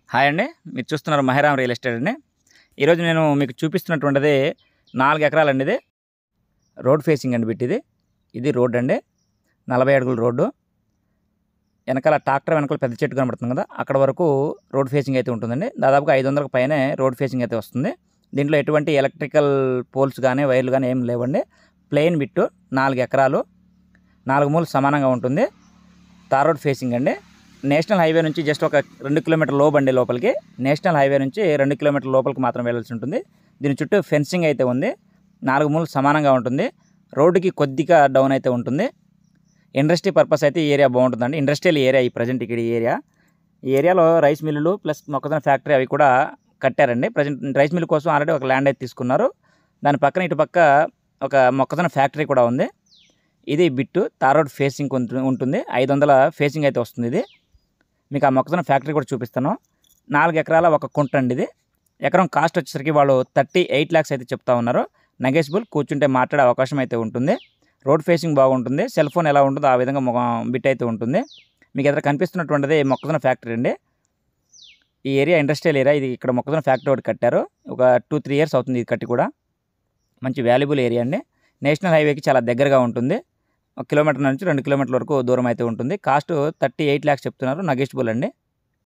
hi అండి మీరు చూస్తున్నారు మహిరామ్ రియల్ ఎస్టేట్ అండి ఈరోజు నేను మీకు చూపిస్తున్నటువంటిది నాలుగు ఎకరాలండి ఇది రోడ్ ఫేసింగ్ అండి బిట్టిది ఇది రోడ్ అండి నలభై అడుగుల రోడ్డు వెనకాల ట్రాక్టర్ వెనకాల పెద్ద చెట్టు కనబడుతుంది కదా అక్కడ వరకు రోడ్ ఫేసింగ్ అయితే ఉంటుందండి దాదాపుగా ఐదు వందలకు పైనే రోడ్ ఫేసింగ్ అయితే వస్తుంది దీంట్లో ఎటువంటి ఎలక్ట్రికల్ పోల్స్ కానీ వైర్లు కానీ ఏం లేవండి ప్లెయిన్ బిట్టు నాలుగు ఎకరాలు నాలుగు మూలు సమానంగా ఉంటుంది తార్ రోడ్ ఫేసింగ్ అండి నేషనల్ హైవే నుంచి జస్ట్ ఒక రెండు కిలోమీటర్ లో బండి లోపలికి నేషనల్ హైవే నుంచి రెండు కిలోమీటర్ లోపలికి మాత్రం వెళ్ళాల్సి ఉంటుంది దీని చుట్టూ ఫెన్సింగ్ అయితే ఉంది నాలుగు మూలు సమానంగా ఉంటుంది రోడ్డుకి కొద్దిగా డౌన్ అయితే ఉంటుంది ఇండస్ట్రీ పర్పస్ అయితే ఈ ఏరియా బాగుంటుందండి ఇండస్ట్రియల్ ఏరియా ఈ ప్రజెంట్ ఇక్కడ ఈ ఏరియా ఈ ఏరియాలో రైస్ మిల్లులు ప్లస్ మొక్కజొన్న ఫ్యాక్టరీ అవి కూడా కట్టారండి ప్రజెంట్ రైస్ మిల్ కోసం ఆల్రెడీ ఒక ల్యాండ్ అయితే తీసుకున్నారు దాని పక్కన ఇటు పక్క ఒక మొక్కజొన్న ఫ్యాక్టరీ కూడా ఉంది ఇది బిట్టు తార్ రోడ్ ఫేసింగ్ ఉంటు- ఉంటుంది ఐదు వందల ఫేసింగ్ అయితే వస్తుంది ఇది మీకు ఆ మొక్కజొన్న ఫ్యాక్టరీ కూడా చూపిస్తాను నాలుగు ఎకరాల ఒక కుంట అండి ఇది ఎకరం కాస్ట్ వచ్చేసరికి వాళ్ళు థర్టీ ఎయిట్ ల్యాక్స్ అయితే చెప్తా ఉన్నారు నెగెసిబుల్ కూర్చుంటే మాట్లాడే అవకాశం అయితే ఉంటుంది రోడ్ ఫేసింగ్ బాగుంటుంది సెల్ ఫోన్ ఎలా ఉంటుందో ఆ విధంగా మొ- బిట్ అయితే ఉంటుంది మీకు ఎదురు కనిపిస్తున్నటువంటిది మొక్కజొన్న ఫ్యాక్టరీ అండి ఈ ఏరియా ఇండస్ట్రియల్ ఏరియా ఇది ఇక్కడ మొక్కజొన్న ఫ్యాక్టరీ ఒకటి కట్టారు ఒక టూ త్రీ ఇయర్స్ అవుతుంది ఇది కట్టి కూడా మంచి వాల్యుబుల్ ఏరియా అండి నేషనల్ హైవేకి చాలా దగ్గరగా ఉంటుంది ఒక కిలోమీటర్ నుంచి రెండు కిలోమీటర్ల వరకు దూరం అయితే ఉంటుంది కాస్ట్ థర్టీ ఎయిట్ ల్యాక్స్ చెప్తున్నారు నగెస్టబుల్ అండి